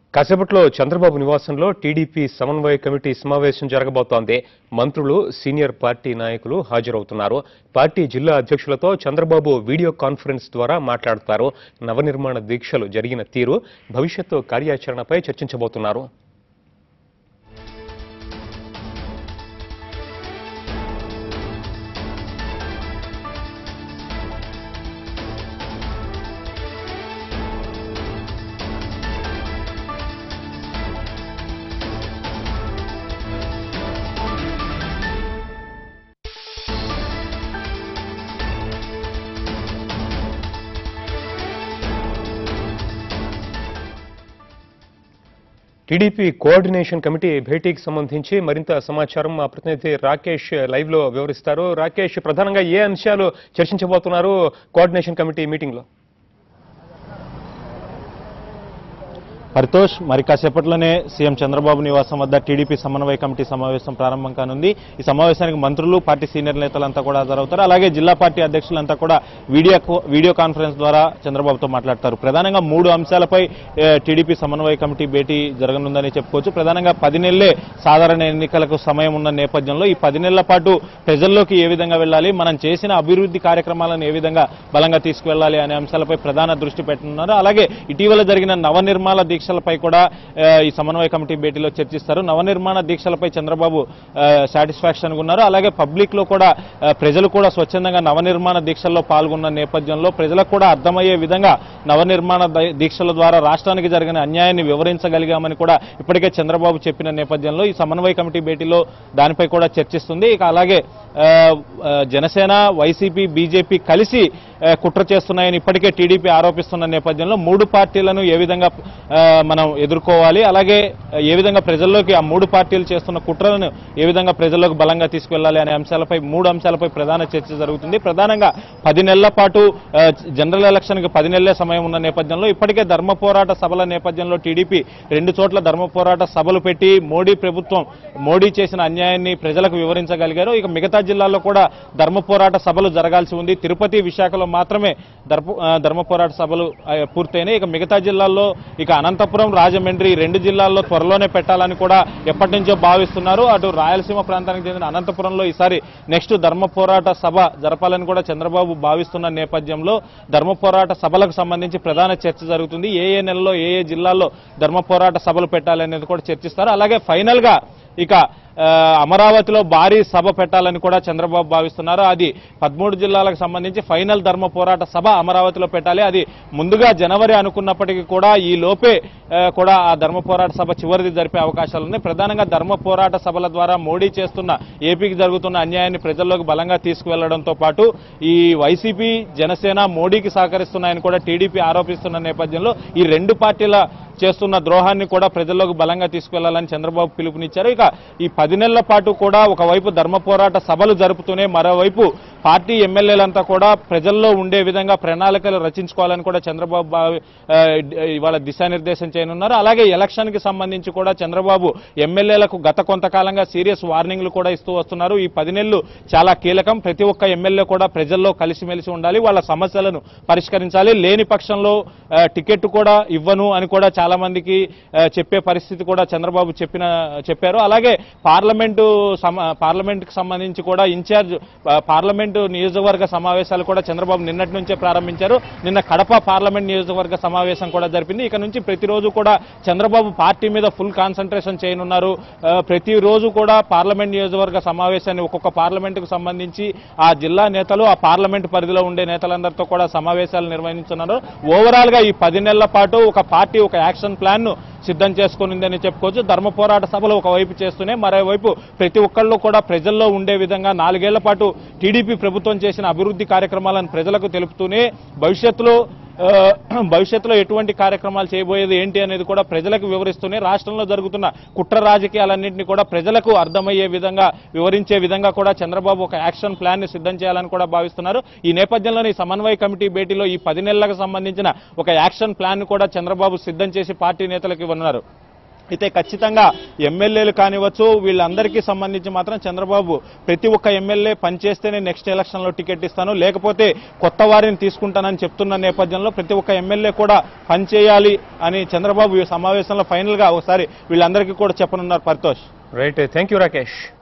కాసేపట్లో చంద్రబాబు నివాసంలో టీడీపీ సమన్వయ కమిటీ సమావేశం జరగబోతోంది మంత్రులు సీనియర్ పార్టీ నాయకులు హాజరవుతున్నారు పార్టీ జిల్లా అధ్యక్షులతో చంద్రబాబు వీడియో కాన్ఫరెన్స్ ద్వారా మాట్లాడతారు నవనిర్మాణ దీక్షలు జరిగిన తీరు భవిష్యత్తు కార్యాచరణపై చర్చించబోతున్నారు టీడీపీ కోఆర్డినేషన్ కమిటీ భేటీకి సంబంధించి మరింత సమాచారం మా ప్రతినిధి రాకేష్ లైవ్ లో వివరిస్తారు రాకేష్ ప్రధానంగా ఏ అంశాలు చర్చించబోతున్నారు కోఆర్డినేషన్ కమిటీ మీటింగ్ లో పరితోష్ మరి కాసేపట్లోనే సీఎం చంద్రబాబు నివాసం వద్ద టీడీపీ సమన్వయ కమిటీ సమావేశం ప్రారంభం కానుంది ఈ సమావేశానికి మంత్రులు పార్టీ సీనియర్ నేతలంతా కూడా హాజరవుతారు అలాగే జిల్లా పార్టీ అధ్యక్షులంతా కూడా వీడియో వీడియో కాన్ఫరెన్స్ ద్వారా చంద్రబాబుతో మాట్లాడతారు ప్రధానంగా మూడు అంశాలపై ఏ, టీడీపీ సమన్వయ కమిటీ భేటీ జరగనుందని చెప్పుకోవచ్చు ప్రధానంగా పది నెలలే సాధారణ ఎన్నికలకు సమయం ఉన్న నేపథ్యంలో ఈ పది నెలల పాటు ప్రజల్లోకి ఏ విధంగా వెళ్ళాలి మనం చేసిన అభివృద్ధి కార్యక్రమాలను ఏ విధంగా బలంగా తీసుకువెళ్ళాలి అనే అంశాలపై ప్రధాన దృష్టి పెట్టనున్నారు అలాగే ఇటీవల జరిగిన నవనిర్మాణ దీక్షలపై కూడా ఆ, ఈ సమన్వయ కమిటీ భేటీలో చర్చిస్తారు నవనిర్మాణ దీక్షలపై చంద్రబాబు సాటిస్ఫాక్షన్ ఉన్నారు అలాగే పబ్లిక్ లో కూడా ఆ, ప్రజలు కూడా స్వచ్ఛందంగా నవనిర్మాణ దీక్షల్లో పాల్గొన్న నేపథ్యంలో ప్రజలకు కూడా అర్థమయ్యే విధంగా నవనిర్మాణ దీ- దీక్షల ద్వారా రాష్ట్రానికి జరిగిన అన్యాయాన్ని వివరించగలిగామని కూడా ఇప్పటికే చంద్రబాబు చెప్పిన నేపథ్యంలో ఈ సమన్వయ కమిటీ భేటీలో దానిపై కూడా చర్చిస్తుంది ఇక అలాగే ఆ, ఆ, జనసేన వైసీపీ బీజేపీ కలిసి ఆ, కుట్ర చేస్తున్నాయని ఇప్పటికే టీడీపీ ఆరోపిస్తున్న నేపథ్యంలో మూడు పార్టీలను ఏ విధంగా ఆ, మనం ఎదుర్కోవాలి అలాగే ఏ విధంగా ప్రజల్లోకి ఆ మూడు పార్టీలు చేస్తున్న కుట్రలను ఏ విధంగా ప్రజల్లోకి బలంగా తీసుకెళ్లాలి అనే అంశాలపై మూడు అంశాలపై ప్రధాన చర్చ జరుగుతుంది ప్రధానంగా పది నెలల పాటు ఆ, జనరల్ ఎలక్షన్ కి పది నెలలే సమయం ఉన్న నేపథ్యంలో ఇప్పటికే ధర్మ పోరాట సభల నేపథ్యంలో టీడీపీ రెండు చోట్ల ధర్మ పోరాట సభలు పెట్టి మోడీ ప్రభుత్వం మోడీ చేసిన అన్యాయాన్ని ప్రజలకు వివరించగలిగారు ఇక మిగతా జిల్లాల్లో కూడా ధర్మ పోరాట సభలు జరగాల్సి ఉంది తిరుపతి విశాఖలో మాత్రమే ధర్మ ఆ, ధర్మ పోరాట సభలు ఆ, పూర్తయినాయి ఇక మిగతా జిల్లాల్లో ఇక అనంతపురం రాజమండ్రి ఈ రెండు జిల్లాల్లో త్వరలోనే పెట్టాలని కూడా ఎప్పటి నుంచో భావిస్తున్నారు అటు రాయలసీమ ప్రాంతానికి చెందిన అనంతపురంలో ఈసారి నెక్స్ట్ ధర్మ పోరాట సభ జరపాలని కూడా చంద్రబాబు భావిస్తున్న నేపథ్యంలో ధర్మ పోరాట సభలకు సంబంధించి ప్రధాన చర్చ జరుగుతుంది ఏ ఏ నెలలో ఏ ఏ జిల్లాల్లో ధర్మ పోరాట సభలు పెట్టాలనేది కూడా చర్చిస్తారు అలాగే ఫైనల్ గా ఇక ఆ, అమరావతిలో భారీ సభ పెట్టాలని కూడా చంద్రబాబు భావిస్తున్నారు అది పదమూడు జిల్లాలకు సంబంధించి ఫైనల్ ధర్మ పోరాట సభ అమరావతిలో పెట్టాలి అది ముందుగా జనవరి అనుకున్నప్పటికీ కూడా ఈ లోపే ఆ, కూడా ఆ ధర్మ పోరాట సభ చివరిది జరిపే అవకాశాలు ఉన్నాయి ప్రధానంగా ధర్మ పోరాట సభల ద్వారా మోడీ చేస్తున్న ఏపీకి జరుగుతున్న అన్యాయాన్ని ప్రజల్లోకి బలంగా తీసుకువెళ్లడంతో పాటు ఈ వైసీపీ జనసేన మోడీకి సహకరిస్తున్నాయని కూడా టీడీపీ ఆరోపిస్తున్న నేపథ్యంలో ఈ రెండు పార్టీల చేస్తున్న ద్రోహాన్ని కూడా ప్రజల్లోకి బలంగా తీసుకెళ్లాలని చంద్రబాబు పిలుపునిచ్చారు ఇక ఈ పది నెలల పాటు కూడా ఒకవైపు ధర్మ పోరాట సభలు జరుపుతూనే మరోవైపు పార్టీ ఎమ్మెల్యేలంతా కూడా ప్రజల్లో ఉండే విధంగా ప్రణాళికలు రచించుకోవాలని కూడా చంద్రబాబు భావి- ఆ, ఇవాళ దిశానిర్దేశం చేయనున్నారు అలాగే ఎలక్షన్ కి సంబంధించి కూడా చంద్రబాబు ఎమ్మెల్యేలకు గత కొంతకాలంగా సీరియస్ వార్నింగ్లు కూడా ఇస్తూ వస్తున్నారు ఈ పది నెలలు చాలా కీలకం ప్రతి ఒక్క ఎమ్మెల్యే కూడా ప్రజల్లో కలిసిమెలిసి ఉండాలి వాళ్ళ సమస్యలను పరిష్కరించాలి లేని పక్షంలో ఆ, టికెట్ కూడా ఇవ్వను అని కూడా చాలా మందికి ఆ, చెప్పే పరిస్థితి కూడా చంద్రబాబు చెప్పిన చెప్పారు అలాగే పార్లమెంటు సమ- పార్లమెంటుకు సంబంధించి కూడా ఇన్ఛార్జ్ ఆ, పార్లమెంటు నియోజకవర్గ సమావేశాలు కూడా చంద్రబాబు నిన్నటి నుంచే ప్రారంభించారు నిన్న కడప పార్లమెంట్ నియోజకవర్గ సమావేశం కూడా జరిపింది ఇక నుంచి ప్రతిరోజు కూడా చంద్రబాబు పార్టీ మీద ఫుల్ కాన్సన్ట్రేషన్ చేయనున్నారు ఆ, ప్రతిరోజు కూడా పార్లమెంట్ నియోజకవర్గ సమావేశాన్ని ఒక్కొక్క పార్లమెంటుకు సంబంధించి ఆ జిల్లా నేతలు ఆ పార్లమెంట్ పరిధిలో ఉండే నేతలందరితో కూడా సమావేశాలు నిర్వహించున్నారు ఓవరాల్ గా ఈ పది నెలల పాటు ఒక పార్టీ ఒక యాక్షన్ ప్లాన్ ను సిద్ధం చేసుకునిందని చెప్పుకోవచ్చు ధర్మ పోరాట సభలు ఒకవైపు చేస్తూనే మరోవైపు ప్రతి ఒక్కళ్ళు కూడా ప్రజల్లో ఉండే విధంగా నాలుగేళ్ల పాటు టీడీపీ ప్రభుత్వం చేసిన అభివృద్ధి కార్యక్రమాలను ప్రజలకు తెలుపుతూనే భవిష్యత్తులో ఆ, భవిష్యత్తులో ఎటువంటి కార్యక్రమాలు చేయబోయేది ఏంటి అనేది కూడా ప్రజలకు వివరిస్తూనే రాష్ట్రంలో జరుగుతున్న కుట్ర రాజకీయాలన్నింటినీ కూడా ప్రజలకు అర్థమయ్యే విధంగా వివరించే విధంగా కూడా చంద్రబాబు ఒక యాక్షన్ ప్లాన్ ని సిద్ధం చేయాలని కూడా భావిస్తున్నారు ఈ నేపథ్యంలోనే ఈ సమన్వయ కమిటీ భేటీలో ఈ పది నెలలకు సంబంధించిన ఒక యాక్షన్ ప్లాన్ ని కూడా చంద్రబాబు సిద్ధం చేసి పార్టీ నేతలకు ఇవ్వనున్నారు అయితే ఖచ్చితంగా ఎమ్మెల్యేలు కానివచ్చు వీళ్ళందరికీ సంబంధించి మాత్రం చంద్రబాబు ప్రతి ఒక్క ఎమ్మెల్యే పనిచేస్తేనే నెక్స్ట్ ఎలక్షన్లో టికెట్ ఇస్తాను లేకపోతే కొత్త వారిని తీసుకుంటానని చెప్తున్న నేపథ్యంలో ప్రతి ఒక్క ఎమ్మెల్యే కూడా పనిచేయాలి అని చంద్రబాబు ఈ సమావేశంలో ఫైనల్గా ఒకసారి వీళ్ళందరికీ కూడా చెప్పనున్నారు Paritosh right thank you Rakesh